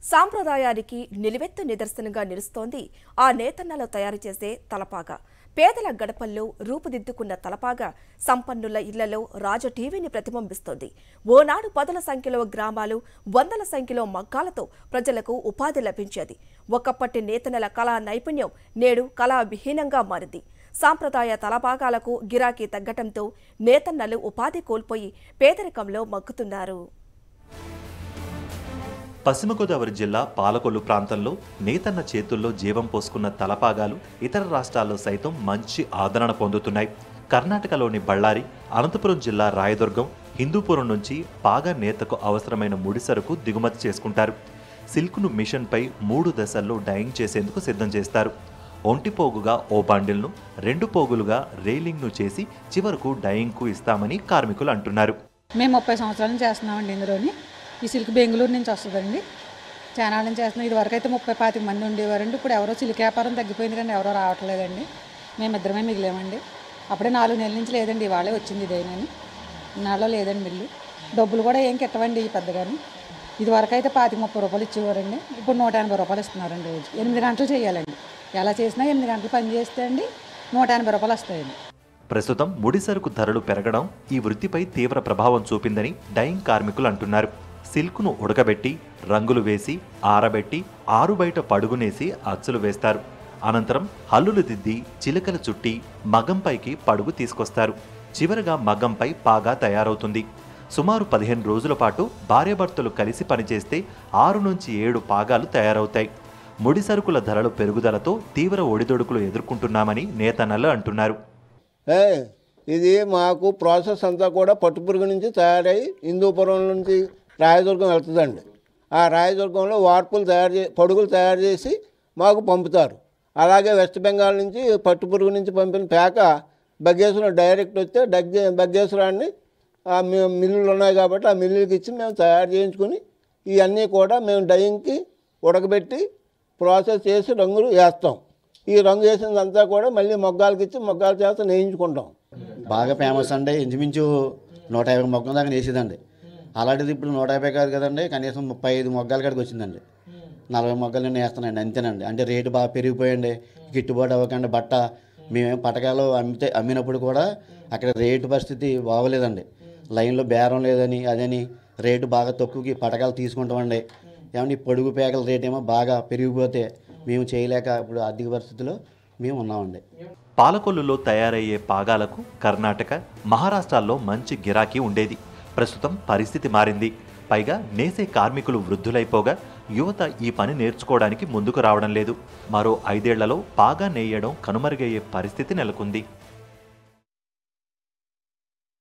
సాంప్రదాయానికి నిలువెత్తు నిదర్శనంగా నిలుస్తోంది ఆ నేతన్నలో తయారు చేసే తలపాగా పేదల గడపల్లో రూపుదిద్దుకున్న తలపాగా సంపన్నుల ఇళ్లలో రాజ టీవీని ప్రతిబింబిస్తోంది ఓనాడు పదుల సంఖ్యలో గ్రామాలు వందల సంఖ్యలో మగ్గాలతో ప్రజలకు ఉపాధి లభించేది ఒకప్పటి నేతన్నల కళా నైపుణ్యం నేడు కళా విహీనంగా మారింది సాంప్రదాయ తలపాగాలకు గిరాకీ తగ్గటంతో నేతన్నలు ఉపాధి కోల్పోయి పేదరికంలో మగ్గుతున్నారు పశ్చిమ గోదావరి జిల్లా పాలకొల్లు ప్రాంతంలో నేతన్న చేతుల్లో జీవం పోసుకున్న తలపాగాలు ఇతర రాష్ట్రాల్లో సైతం మంచి ఆదరణ పొందుతున్నాయి కర్ణాటకలోని బళ్ళారి అనంతపురం జిల్లా రాయదుర్గం హిందూపురం నుంచి పాగా నేతకు అవసరమైన ముడిసరుకు దిగుమతి చేసుకుంటారు సిల్క్ను మిషన్పై మూడు దశల్లో డైయింగ్ చేసేందుకు సిద్ధం చేస్తారు ఒంటి పోగుగా ఓ బండిల్ను రెండు పోగులుగా రైలింగ్ను చేసి చివరకు డైయింగ్కు ఇస్తామని కార్మికులు అంటున్నారు మేము ముప్పై సంవత్సరాల నుంచి చేస్తున్నామండి ఇందులోని ఈ సిల్క్ బెంగళూరు నుంచి వస్తుందండి చాలా నుంచి చేస్తున్నాం ఇది వరకు అయితే ముప్పై పాతిక మంది ఉండేవారండి ఇప్పుడు ఎవరో సిల్క్ వ్యాపారం తగ్గిపోయింది కానీ ఎవరో రావట్లేదండి మేమిద్దరమే మిగిలామండి అప్పుడే నాలుగు నెలల నుంచి లేదండి ఇవాళే వచ్చింది ఇదేనని నాలో లేదండి మిల్లు డబ్బులు కూడా ఏం కెట్టవండి ఈ పెద్దగాని ఇది వరకు అయితే పాతిక ముప్పై రూపాయలు ఇచ్చేవారండి ఇప్పుడు నూట ఎనభై రూపాయలు ఇస్తున్నారండి రోజు ఎనిమిది గంటలు చేయాలండి ఎలా చేసినా ఎనిమిది గంటలు పని చేస్తే అండి నూట ఎనభై రూపాయలు వస్తాయండి ప్రస్తుతం ముడిసరుకు ధరలు పెరగడం ఈ వృత్తిపై తీవ్ర ప్రభావం చూపిందని డైయింగ్ కార్మికులు అంటున్నారు సిల్క్ను ఉడకబెట్టి రంగులు వేసి ఆరబెట్టి ఆరు బయట పడుగునేసి అచ్చులు వేస్తారు అనంతరం హల్లులు దిద్ది చిలకలు చుట్టి మగంపైకి పడుగు తీసుకొస్తారు చివరగా మగంపై పాగా తయారవుతుంది సుమారు పదిహేను రోజుల పాటు భార్యాభర్తలు కలిసి పనిచేస్తే ఆరు నుంచి ఏడు పాగాలు తయారవుతాయి ముడి సరుకుల ధరలు పెరుగుదలతో తీవ్ర ఒడిదొడుకులు ఎదుర్కొంటున్నామని నేతన్నలు అంటున్నారు ఏ, ఇది మాకు ప్రాసెస్ అంతా కూడా పట్టుపురుగు నుంచి తయారై హిందూపురం నుంచి రాయదుర్గం వెళ్తుందండి ఆ రాయదుర్గంలో వార్పులు తయారు చే పడుగులు తయారు చేసి మాకు పంపుతారు అలాగే వెస్ట్ బెంగాల్ నుంచి పట్టుపురుగు నుంచి పంపిన పేక బగ్గేశ్వరం డైరెక్ట్ వస్తే డగ్గే బగ్గేశ్వరాన్ని ఆ మి- మిల్లులు ఉన్నాయి కాబట్టి ఆ మిల్లులకి ఇచ్చి మేము తయారు చేయించుకుని ఇవన్నీ కూడా మేము డైయింగ్కి ఉడకబెట్టి ప్రాసెస్ చేసి రంగులు వేస్తాం ఈ రంగు వేసిందంతా కూడా మళ్ళీ మొగ్గాలకి ఇచ్చి మొగ్గాల చేత నేయించుకుంటాం బాగా ఫేమస్ అండి ఇంచుమించు నూట యాభై మొగ్గల దాకా వేసేదండి అలాంటిది ఇప్పుడు నూట యాభై కాదు కదండి కనీసం ముప్పై ఐదు మొగ్గల కాడికి వచ్చిందండి నలభై మొగ్గలు నేను వేస్తున్నానండి అంతేనండి అంటే రేటు బాగా పెరిగిపోయండి గిట్టుబాటు అవ్వకండి బట్ట మేమేం పటకాలు అమ్మితే అమ్మినప్పుడు కూడా అక్కడ రేటు పరిస్థితి బాగోలేదండి లైన్లో బేరం లేదని అదని రేటు బాగా తక్కువకి పటకాలు తీసుకుంటామండి ఏమంటే ఈ పొడుగు పేకల రేట్ ఏమో బాగా పెరిగిపోతే మేము చేయలేక ఇప్పుడు ఆర్థిక పరిస్థితిలో మేము ఉన్నామండి పాలకొల్లులో తయారయ్యే పాగాలకు కర్ణాటక మహారాష్ట్రాల్లో మంచి గిరాకీ ఉండేది ప్రస్తుతం పరిస్థితి మారింది పైగా నేసే కార్మికులు వృద్ధులైపోగా యువత ఈ పని నేర్చుకోవడానికి ముందుకు రావడం లేదు మరో ఐదేళ్లలో పాగా నేయడం కనుమరుగయ్యే పరిస్థితి నెలకొంది